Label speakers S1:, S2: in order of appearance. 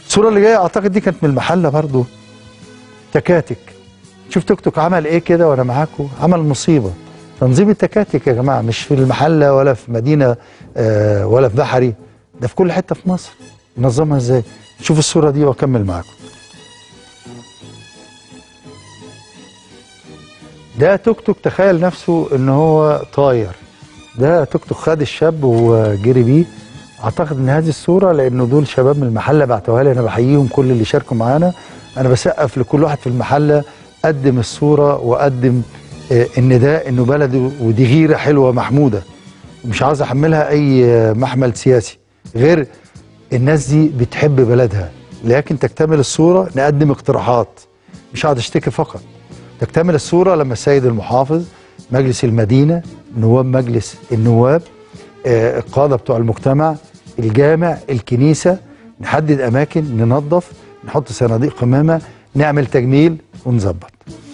S1: الصوره اللي جايه اعتقد دي كانت من المحله برضو تكاتك شوف توك توك عمل ايه كده وانا معاكم عمل مصيبه تنظيم التكاتك يا جماعه مش في المحله ولا في مدينه آه ولا في بحري ده في كل حته في مصر ينظمها ازاي شوف الصوره دي واكمل معاكم ده توك توك تخيل نفسه ان هو طاير ده توك توك خد الشاب وجري بيه اعتقد ان هذه الصوره لانه دول شباب من المحله بعتوها لي انا بحييهم كل اللي شاركوا معانا انا بسقف لكل واحد في المحله قدم الصوره وقدم آه، النداء انه بلده ودي غيره حلوه محموده مش عاوز احملها اي آه، محمل سياسي غير الناس دي بتحب بلدها لكن تكتمل الصوره نقدم اقتراحات مش هقعد اشتكي فقط تكتمل الصوره لما السيد المحافظ مجلس المدينه نواب مجلس النواب آه، القاده بتوع المجتمع الجامع الكنيسه نحدد اماكن ننظف نحط صناديق قمامه نعمل تجميل ونظبط